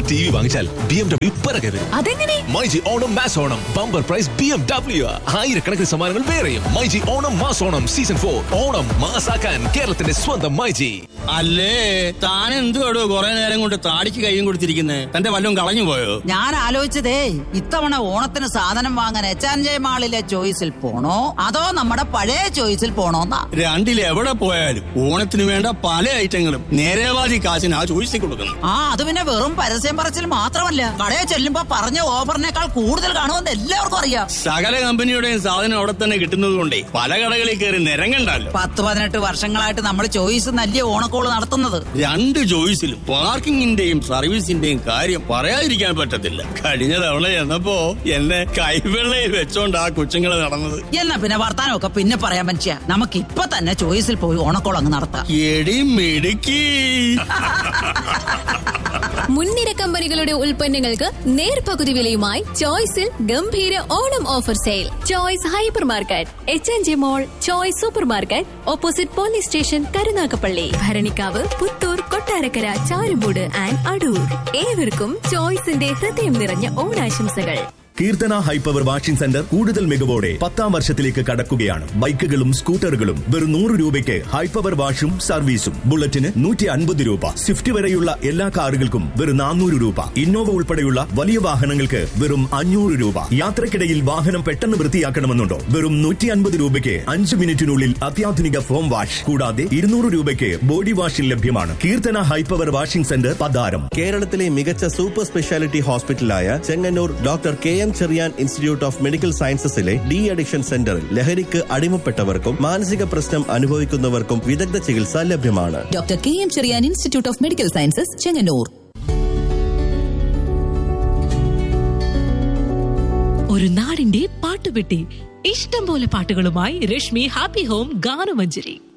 T V വാങ്ങിച്ചാൽ B M W പിറകെ വരും അതെങ്ങനെ myG Onam mass Onam bumper prize B M W ആയിരക്കണക്കിന് സമ്മാനങ്ങൾ വേറെയും myG Onam mass Onam season for Onam മാസാക്കാൻ കേരളത്തിന്റെ സ്വന്തം മൈജി അല്ലേ താൻ എന്തുവാടോ കുറെ നേരം കൊണ്ട് താടിക്ക് കൈയും കൊടുത്തിരിക്കുന്നേ തന്റെ വല്ലതും കളഞ്ഞു പോയോ ഞാൻ ആലോചിച്ചതേ ഇത്തവണ ഓണത്തിന് സാധനം വാങ്ങാൻ എച്ച് ആൻഡ് ജെ മാളിലെ ചോയ്സിൽ പോണോ അതോ നമ്മുടെ പഴയ ചോയ്സിൽ പോണോന്നാ രണ്ടിൽ എവിടെ പോയാലും ഓണത്തിന് വേണ്ട പല ഐറ്റങ്ങളും നേരേവാദി കാശിന് ആ ചോദിച്ചു കൊടുക്കുന്നു ആ അത് പിന്നെ വെറും പരസ്യം പറച്ചിൽ മാത്രമല്ല കടയിൽ ചെല്ലുമ്പോ പറഞ്ഞ ഓഫറിനേക്കാൾ കൂടുതൽ കാണുമെന്ന് എല്ലാവർക്കും അറിയാം സകല കമ്പനിയുടെയും സാധനം അവിടെ തന്നെ കിട്ടുന്നത് കൊണ്ടേ പല കടകളിൽ കയറി നിരങ്ങണ്ടല്ലോ പത്ത് പതിനെട്ട് വർഷങ്ങളായിട്ട് നമ്മൾ ചോയ്സ് നല്ല ഓണക്കോള് നടത്തുന്നത് രണ്ട് ചോയ്സിലും പാർക്കിങ്ങിന്റെയും സർവീസിന്റെയും കാര്യം പറയാതിരിക്കാൻ പറ്റത്തില്ല കഴിഞ്ഞ തവണ എന്നപ്പോ എന്നെ കൈവെള്ളയിൽ വെച്ചോണ്ട് ആ കൊച്ചുങ്ങള് നടന്നത് എന്നാ പിന്നെ വർത്താനമൊക്കെ പിന്നെ പറയാൻ പറ്റിയ നമുക്ക് ഇപ്പൊ തന്നെ ചോയ്സിൽ പോയി ഓണക്കോൾ അങ്ങ് നടത്താം എടി മിടുക്കി മുൻനിര കമ്പനികളുടെ ഉൽപ്പന്നങ്ങൾക്ക് നേർപകുതി വിലയുമായി ചോയ്സിൽ ഗംഭീര Onam offer sale choice hyper market H N G mall choice super market opposite police station Karunagappally Bharanikkavu Puthoor Kottarakkara Charummoodu and Adoor ഏവർക്കും ചോയ്സിന്റെ ഹൃദയം നിറഞ്ഞ ഓണാശംസകൾ കീർത്തന ഹൈപ്പവർ വാഷിംഗ് സെന്റർ കൂടുതൽ മികവോടെ പത്താം വർഷത്തിലേക്ക് കടക്കുകയാണ് ബൈക്കുകളും സ്കൂട്ടറുകളും വെറും നൂറ് രൂപയ്ക്ക് ഹൈപ്പവർ വാഷും സർവീസും ബുള്ളറ്റിന് നൂറ്റി അൻപത് രൂപ സ്വിഫ്റ്റ് വരെയുള്ള എല്ലാ കാറുകൾക്കും വെറും നാനൂറ് രൂപ ഇന്നോവ ഉൾപ്പെടെയുള്ള വലിയ വാഹനങ്ങൾക്ക് വെറും അഞ്ഞൂറ് രൂപ യാത്രക്കിടയിൽ വാഹനം പെട്ടെന്ന് വൃത്തിയാക്കണമെന്നുണ്ടോ വെറും നൂറ്റി അൻപത് രൂപയ്ക്ക് അഞ്ച് മിനിറ്റിനുള്ളിൽ അത്യാധുനിക ഫോം വാഷ് കൂടാതെ ഇരുന്നൂറ് രൂപയ്ക്ക് ബോഡി വാഷിൽ ലഭ്യമാണ് Keerthana high power washing centre Patharam കേരളത്തിലെ മികച്ച സൂപ്പർ സ്പെഷ്യാലിറ്റി ഹോസ്പിറ്റലായ Chengannur doctor K M Cherian institute of medical സയൻസസിലെ ഡി അഡിക്ഷൻ സെന്ററിൽ ലഹരിക്ക് അടിമപ്പെട്ടവർക്കും മാനസിക പ്രശ്നം അനുഭവിക്കുന്നവർക്കും വിദഗ്ധ ചികിത്സ ലഭ്യമാണ് doctor K M Cherian institute of medical sciences Chengannur ഒരു നാടിന്റെ പാട്ടുപെട്ടി ഇഷ്ടം പോലെ പാട്ടുകളുമായി രശ്മി ഹാപ്പി ഹോം ഗാനമഞ്ജരി